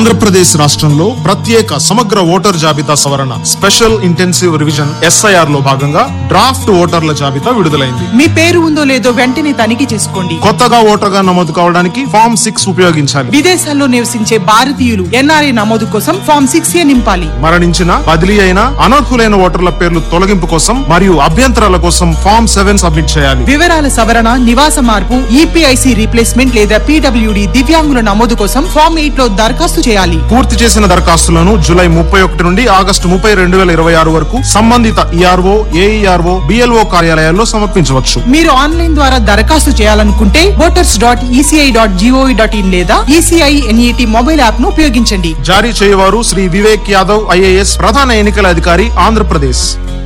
ఆంధ్రప్రదేశ్ రాష్ట్రంలో ప్రత్యేక సమగ్ర ఓటర్ జాబితా సవరణ స్పెషల్ ఇంటెన్సివ్ రివిజన్ ఎస్ఐఆర్ లో భాగంగా డ్రాఫ్ట్ ఓటర్ల జాబితా విడుదలైంది మీ పేరు ఉందో లేదో వెంటనే తనిఖీ చేసుకోండి కొత్తగా ఓటర్గా నమోదు కావడానికి ఫామ్ సిక్స్ ఉపయోగించాలి విదేశాల్లో నివసించే భారతీయులు ఎన్ఆర్ఐ నమోదు కోసం ఫామ్ సిక్స్ ఏ నింపాలి మరణించిన బదిలీ అయిన అనర్హులైన ఓటర్ల పేర్లు తొలగింపు కోసం మరియు అభ్యంతరాల కోసం ఫామ్ సెవెన్ సబ్మిట్ చేయాలి వివరాల సవరణ నివాస మార్పు ఈపీఐసి రీప్లేస్మెంట్ లేదా పీడబ్ల్యూడి దివ్యాంగుల నమోదు కోసం ఫామ్ ఎయిట్ లో దరఖాస్తు చేయాలి పూర్తి చేసిన దరఖాస్తులను జూలై ముప్పై ఒకటి నుండి ఆగస్టు ముప్పై రెండు వేల ఇరవై ఆరు వరకు సంబంధిత ఈఆర్ఓ ఏఈఆర్ఓ బిఎల్ఓ కార్యాలయాల్లో సమర్పించవచ్చు మీరు ఆన్లైన్ ద్వారా దరఖాస్తు చేయాలనుకుంటే voters dot ECI dot GOV dot in లేదా ఈసీఐ ఎన్ఈటి మొబైల్ యాప్ ను ఉపయోగించండి జారీ చేయవారు శ్రీ వివేక్ యాదవ్ ఐఏఎస్ ప్రధాన ఎన్నికల అధికారి ఆంధ్రప్రదేశ్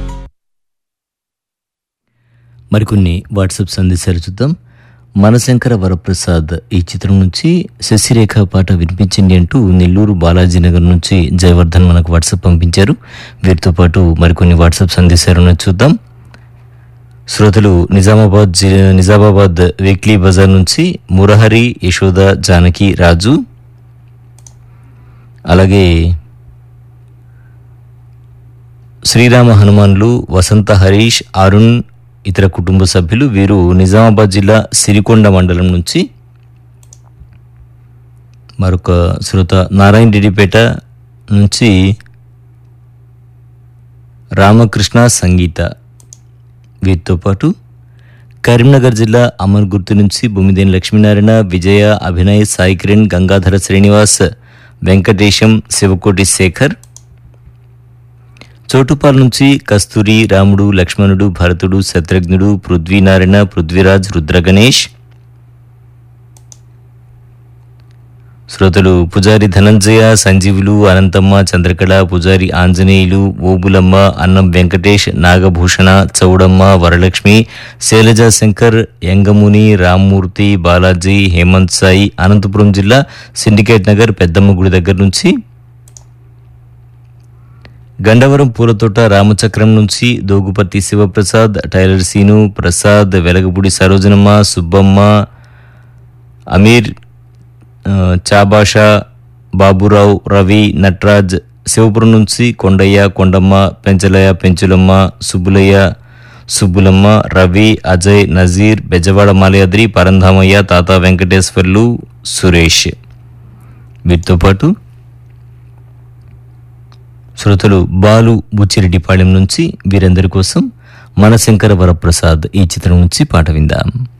మరికొన్ని వాట్సాప్ సందేశాలు చూద్దాం మనశంకర వరప్రసాద్ ఈ చిత్రం నుంచి శశిరేఖ పాట వినిపించింది అంటూ నెల్లూరు బాలాజీ నగర్ నుంచి జయవర్ధన్ మనకు వాట్సాప్ పంపించారు వీరితో పాటు మరికొన్ని వాట్సాప్ సందేశాలను చూద్దాం శ్రోతలు నిజామాబాద్ జి నిజామాబాద్ వీక్లీ బజార్ నుంచి మురహరి యశోద జానకి రాజు అలాగే శ్రీరామ హనుమాన్లు వసంత హరీష్ అరుణ్ ఇతర కుటుంబ సభ్యులు వీరు నిజామాబాద్ జిల్లా సిరికొండ మండలం నుంచి మరొక శ్రోత నారాయణ రెడ్డిపేట నుంచి రామకృష్ణ సంగీత వీరితో పాటు కరీంనగర్ జిల్లా అమర్గుర్తు నుంచి భూమిదేని లక్ష్మీనారాయణ విజయ అభినయ్ సాయి కిరణ్ గంగాధర శ్రీనివాస్ వెంకటేశం శివకోటి శేఖర్ చోటుపాల్ నుంచి కస్తూరి రాముడు లక్ష్మణుడు భరతుడు శత్రుఘ్నుడు పృథ్వీనారాయణ పృథ్వీరాజ్ రుద్రగణేష్ శ్రోతలు పుజారి ధనంజయ సంజీవులు అనంతమ్మ చంద్రకళ పుజారి ఆంజనేయులు ఓబులమ్మ అన్నం వెంకటేష్ నాగభూషణ చౌడమ్మ వరలక్ష్మి శైలజ శంకర్ యంగముని రామ్మూర్తి బాలాజీ హేమంత్ సాయి అనంతపురం జిల్లా సిండికేట్ నగర్ పెద్దమ్మ గుడి దగ్గర నుంచి గండవరం పూలతోట రామచక్రం నుంచి దోగుపర్తి శివప్రసాద్ టైలర్ సీను ప్రసాద్ వెలగపూడి సరోజనమ్మ సుబ్బమ్మ అమీర్ ఆ, చాబాషా బాబురావు రవి నట్రాజ్ శివపురం నుంచి కొండయ్య కొండమ్మ పెంచలయ్య పెంచులమ్మ సుబ్బులయ్య సుబ్బులమ్మ రవి అజయ్ నజీర్ బెజవాడ మాలయాద్రి పరంధామయ్య తాత వెంకటేశ్వర్లు సురేష్ వీరితో పాటు శ్రోతలు బాలు బుచ్చిరెడ్డిపాళెం నుంచి వీరందరి కోసం మనశంకర వరప్రసాద్ ఈ చిత్రం నుంచి పాట విందాం